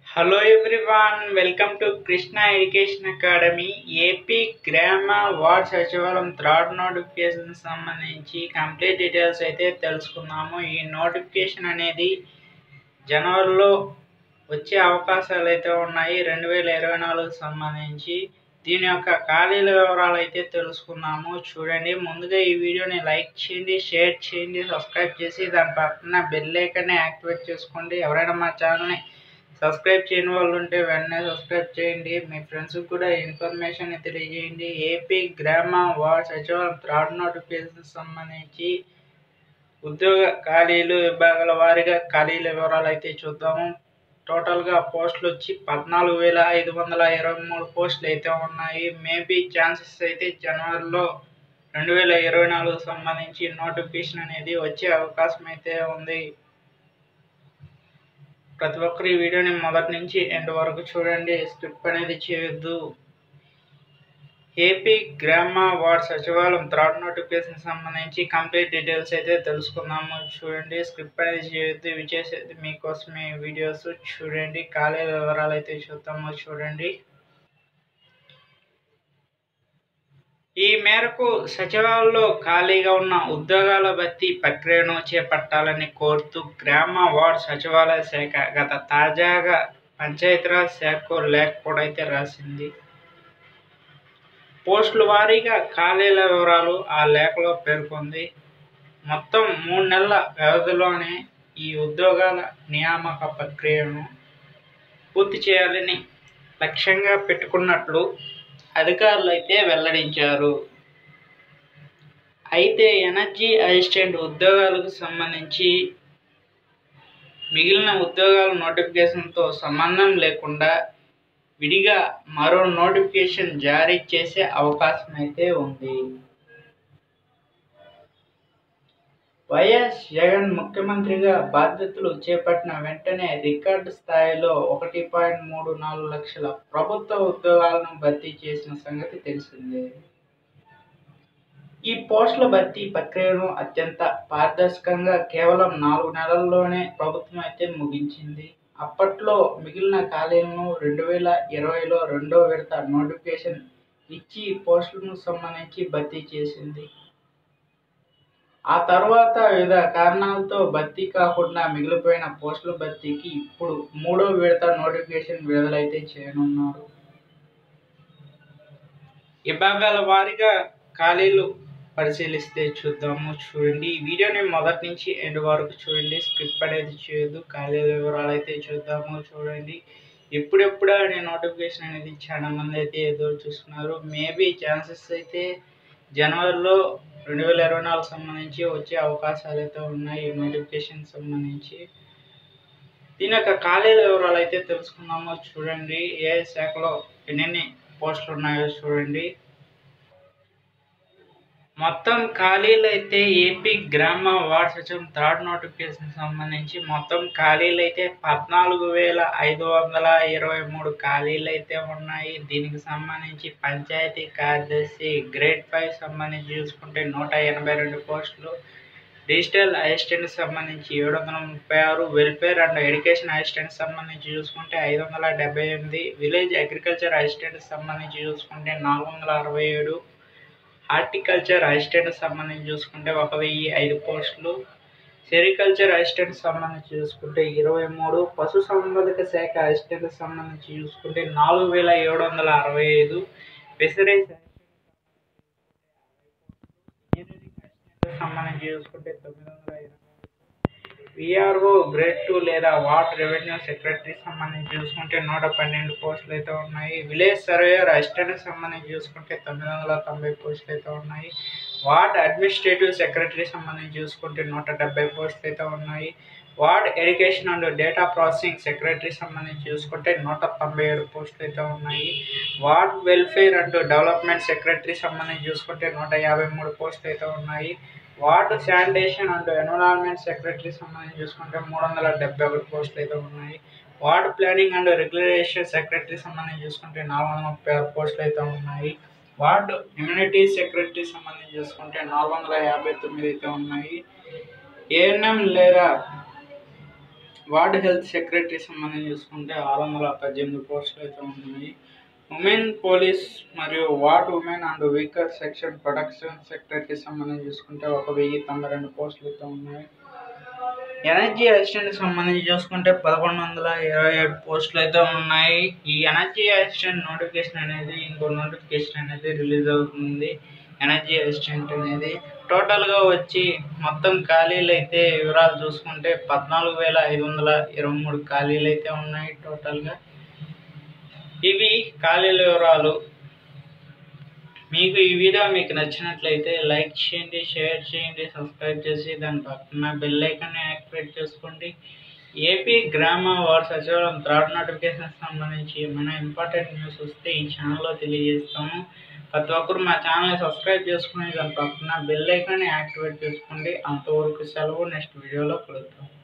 hello everyone welcome to Krishna education academy AP Grama ward Sachivalayam third notification సంబంధించి complete details అయితే తెలుసుకుందాము ఈ నోటిఫికేషన్ అనేది జనవరిలో వచ్చే అవకాశాలు అయితే ఉన్నాయి రెండు వేల ఇరవై నాలుగు సంబంధించి దీని యొక్క ఖాళీల వివరాలు అయితే తెలుసుకున్నాము చూడండి ముందుగా ఈ వీడియోని లైక్ చేయండి షేర్ చేయండి సబ్స్క్రైబ్ చేసి దాని పక్కన బెల్ ఐకాన్ని యాక్టివేట్ చేసుకోండి ఎవరైనా మా ఛానల్ని సబ్స్క్రైబ్ చేయని వాళ్ళు ఉంటే వెంటనే సబ్స్క్రైబ్ చేయండి మీ ఫ్రెండ్స్కి కూడా ఇన్ఫర్మేషన్ తెలియజేయండి AP Grama ward Sachivalayam third notification సంబంధించి ఉద్యోగ ఖాళీలు విభాగాల వారీగా ఖాళీల వివరాలు అయితే చూద్దాము టోటల్గా పోస్టులు వచ్చి పద్నాలుగు వేల ఐదు వందల ఇరవై మూడు పోస్టులు అయితే ఉన్నాయి మేబీ ఛాన్సెస్ అయితే జనవరిలో రెండు వేల ఇరవై నాలుగు సంబంధించి నోటిఫికేషన్ అనేది వచ్చే అవకాశం అయితే ఉంది ప్రతి ఒక్కరు ఈ వీడియోని మొదటి నుంచి ఎండ్ వరకు చూడండి స్కిప్ అనేది చేయొద్దు AP Grama ward Sachivalayam third notification సంబంధించి కంప్లీట్ డీటెయిల్స్ అయితే తెలుసుకుందాము చూడండి స్క్రిప్ట్ అనేది చేయొద్దు ఇవి చేసేది మీకోసమే వీడియోస్ చూడండి ఖాళీ వివరాలు అయితే చూద్దాము చూడండి ఈ మేరకు సచివాలయంలో ఖాళీగా ఉన్న ఉద్యోగాల భర్తీ ప్రక్రియను చేపట్టాలని కోరుతూ గ్రామ వార్డ్ సచివాలయ శాఖ గత తాజాగా పంచాయతీరాజ్ శాఖకు లేఖ కూడా అయితే రాసింది పోస్టుల వారీగా ఖాళీల వివరాలు ఆ లేఖలో పేర్కొంది మొత్తం మూడు నెలల వ్యవధిలోనే ఈ ఉద్యోగాల నియామక ప్రక్రియను పూర్తి చేయాలని లక్ష్యంగా పెట్టుకున్నట్లు అధికారులు అయితే వెల్లడించారు అయితే ఎనర్జీ అసిస్టెంట్ ఉద్యోగాలకు సంబంధించి మిగిలిన ఉద్యోగాల నోటిఫికేషన్తో సంబంధం లేకుండా విడిగా మరో నోటిఫికేషన్ జారీ చేసే అవకాశం అయితే ఉంది వైఎస్ జగన్ ముఖ్యమంత్రిగా బాధ్యతలు చేపట్టిన వెంటనే రికార్డు స్థాయిలో ఒకటి పాయింట్ మూడు నాలుగు లక్షల ప్రభుత్వ ఉద్యోగాలను భర్తీ చేసిన సంగతి తెలిసిందే ఈ పోస్టుల భర్తీ ప్రక్రియను అత్యంత పారదర్శకంగా కేవలం నాలుగు నెలల్లోనే ప్రభుత్వం అయితే ముగించింది అప్పట్లో మిగిలిన ఖాళీలను రెండు వేల ఇరవైలో రెండో విడత నోటిఫికేషన్ ఇచ్చి పోస్టులకు సంబంధించి భర్తీ చేసింది ఆ తర్వాత వివిధ కారణాలతో భర్తీ కాకుండా మిగిలిపోయిన పోస్టుల భర్తీకి ఇప్పుడు మూడో విడత నోటిఫికేషన్ విడుదలైతే చేయనున్నారు విభాగాల వారీగా ఖాళీలు పరిశీలిస్తే చూద్దాము చూడండి ఈ వీడియోని మొదటి నుంచి ఎండ్ వరకు చూడండి స్క్రిప్ట్ అనేది చేయొద్దు ఖాళీల వివరాలు అయితే చూద్దాము చూడండి ఎప్పుడెప్పుడా అనే నోటిఫికేషన్ అనేది చాలా మంది అయితే ఎదురు చూస్తున్నారు మేబీ ఛాన్సెస్ అయితే జనవరిలో రెండు వేల ఇరవై నాలుగు సంబంధించి వచ్చే అవకాశాలు అయితే ఉన్నాయి ఈ నోటిఫికేషన్ సంబంధించి దీని యొక్క ఖాళీల వివరాలు అయితే తెలుసుకుందాము చూడండి ఏ శాఖలో ఎన్నెన్ని పోస్టులు ఉన్నాయో చూడండి మొత్తం ఖాళీలు అయితే AP Grama ward సచివం third notification సంబంధించి మొత్తం ఖాళీలు అయితే పద్నాలుగు వేల ఐదు వందల ఇరవై మూడు ఖాళీలు అయితే ఉన్నాయి దీనికి సంబంధించి పంచాయతీ కార్యదర్శి గ్రేడ్ ఫైవ్ సంబంధించి చూసుకుంటే నూట ఎనభై రెండు పోస్టులు డిజిటల్ అసిస్టెంట్ సంబంధించి ఏడు వందల ముప్పై ఆరు వెల్ఫేర్ అండ్ ఎడ్యుకేషన్ అసిస్టెంట్ సంబంధించి చూసుకుంటే ఐదు వందల డెబ్బై ఎనిమిది విలేజ్ అగ్రికల్చర్ అసిస్టెంట్ సంబంధించి చూసుకుంటే నాలుగు వందల అరవై ఏడు హార్టికల్చర్ అసిస్టెంట్ సంబంధించి చూసుకుంటే ఒక వెయ్యి ఐదు పోస్టులు సెరికల్చర్ అసిస్టెంట్ సంబంధించి చూసుకుంటే ఇరవై మూడు పశు సంవర్ధక శాఖ అసిస్టెంట్ సంబంధించి చూసుకుంటే నాలుగు వేల ఏడు వందల అరవై ఐదు ఫిషరీస్ సంబంధించి చూసుకుంటే తొమ్మిది వందల ఇరవై విఆర్ఓ గ్రేడ్ టూ లేదా వార్డ్ రెవెన్యూ సెక్రటరీ సంబంధించి చూసుకుంటే నూట పన్నెండు పోస్టులు అయితే ఉన్నాయి విలేజ్ సర్వేయర్ అసిస్టెంట్ సంబంధించి చూసుకుంటే తొమ్మిది వందల తొంభై పోస్టులు అయితే ఉన్నాయి వార్డ్ అడ్మినిస్ట్రేటివ్ సెక్రటరీ సంబంధించి చూసుకుంటే నూట డెబ్బై పోస్టులు అయితే ఉన్నాయి ward education and data processing secretary సంబంధించి చూసుకుంటే నూట తొంభై ఏడు పోస్టులు అయితే ఉన్నాయి ward welfare and development secretary సంబంధించి చూసుకుంటే నూట యాభై మూడు పోస్టులు అయితే ఉన్నాయి ward sanitation and environment secretary సంబంధించి చూసుకుంటే మూడు వందల డెబ్బై ఒకటి పోస్టులు అయితే ఉన్నాయి ward planning and regulation secretary సంబంధించి చూసుకుంటే నాలుగు వందల ముప్పై ఆరు పోస్టులు అయితే ఉన్నాయి వార్డు ఇమ్యూనిటీ సెక్రటరీ సంబంధించి చూసుకుంటే నాలుగు వందల యాభై తొమ్మిది అయితే ఉన్నాయి ఏఎన్ఎం లేదా వార్డ్ హెల్త్ సెక్రటరీ సంబంధించి చూసుకుంటే ఆరు వందల పద్దెనిమిది పోస్టులు అయితే ఉన్నాయి ఉమెన్ పోలీస్ మరియు ward women and weaker section production సెక్రటరీకి సంబంధించి చూసుకుంటే ఒక వెయ్యి తొంభై రెండు పోస్టులు అయితే ఉన్నాయి ఎనర్జీ అసిస్టెంట్ సంబంధించి చూసుకుంటే పదకొండు వందల ఇరవై ఏడు పోస్టులు అయితే ఉన్నాయి ఈ ఎనర్జీ అసిస్టెంట్ నోటిఫికేషన్ అనేది ఇంకో నోటిఫికేషన్ అనేది రిలీజ్ అవుతుంది ఎనర్జీ అసిస్టెంట్ అనేది టోటల్గా వచ్చి మొత్తం ఖాళీలు అయితే వివరాలు చూసుకుంటే పద్నాలుగు వేల ఐదు వందల ఇరవై మూడు ఖాళీలు అయితే ఉన్నాయి టోటల్గా ఇవి ఖాళీల వివరాలు మీకు ఈ వీడియో మీకు నచ్చినట్లయితే లైక్ చేయండి షేర్ చేయండి సబ్స్క్రైబ్ చేసి దాని పక్కన బెల్ ఐకాన్ని యాక్టివేట్ చేసుకోండి AP Grama ward Sachivalayam third notification సంబంధించి ఏమైనా ఇంపార్టెంట్ న్యూస్ వస్తే ఈ ఛానల్లో తెలియజేస్తాము ప్రతి ఒక్కరు మా ఛానల్ సబ్స్క్రైబ్ చేసుకుని దాని పక్కన బెల్ ఐకాన్ని యాక్టివేట్ చేసుకోండి అంతవరకు సెలవు నెక్స్ట్ వీడియోలో కలుద్దాం